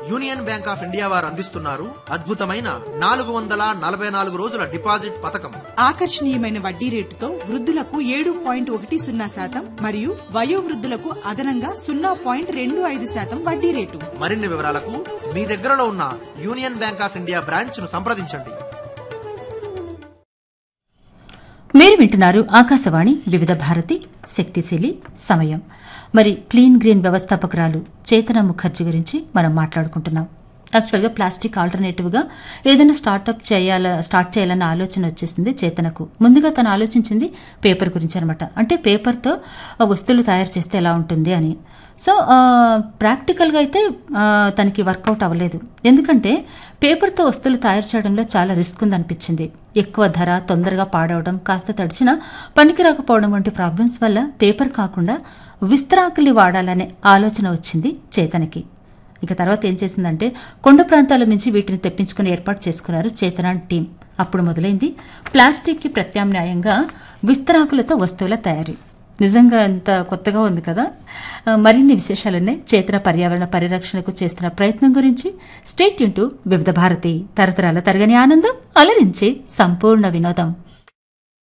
union Bank of India వారు అందిస్తున్నారు అద్భుతమైన నాలుగు వందల నలభై నాలుగు రోజుల డిపాజిట్ పథకం ఆకర్షణీయమైన వడ్డీ రేటుతో వృద్ధులకు ఏడు పాయింట్ ఒకటి సున్నా శాతం మరియు వయోవృద్ధులకు అదనంగా సున్నా పాయింట్ రెండు ఐదు శాతం వడ్డీ రేటు మరిన్ని వివరాలకు మీ దగ్గరలో ఉన్న Union Bank of India branch ను సంప్రదించండి మీరు వింటున్నారు ఆకాశవాణి వివిధ భారతి శక్తిశీలి సమయం మరి క్లీన్ గ్రీన్ వ్యవస్థాపకురాలు చేతన ముఖర్జీ గురించి మనం మాట్లాడుకుంటున్నాం యాక్చువల్గా ప్లాస్టిక్ ఆల్టర్నేటివ్గా ఏదైనా స్టార్ట్అప్ చేయాల స్టార్ట్ చేయాలన్న ఆలోచన వచ్చేసింది చేతనకు ముందుగా తను ఆలోచించింది పేపర్ గురించి అనమాట అంటే పేపర్తో వస్తువులు తయారు చేస్తే ఎలా ఉంటుంది అని సో ఆ, ప్రాక్టికల్గా అయితే ఆ, తనకి వర్కౌట్ అవ్వలేదు ఎందుకంటే పేపర్తో వస్తువులు తయారు చేయడంలో చాలా రిస్క్ ఉందనిపించింది ఎక్కువ ధర తొందరగా పాడవడం కాస్త తడిచినా పనికి రాకపోవడం వంటి ప్రాబ్లమ్స్ వల్ల పేపర్ కాకుండా విస్తరాకులు వాడాలనే ఆలోచన వచ్చింది చేతనకి ఇక తర్వాత ఏం చేసిందంటే కొండ ప్రాంతాల నుంచి వీటిని తెప్పించుకుని ఏర్పాటు చేసుకున్నారు చేతన టీం అప్పుడు మొదలైంది ప్లాస్టిక్కి ప్రత్యామ్నాయంగా విస్తరాకులతో వస్తువుల తయారీ నిజంగా ఎంత కొత్తగా ఉంది కదా ఆ, మరిన్ని విశేషాలున్నాయి చేతన పర్యావరణ పరిరక్షణకు చేస్తున్న ప్రయత్నం గురించి స్టేట్ యూన్ టు వివిధ భారతి తరతరాల తరగని ఆనందం అలరించి సంపూర్ణ వినోదం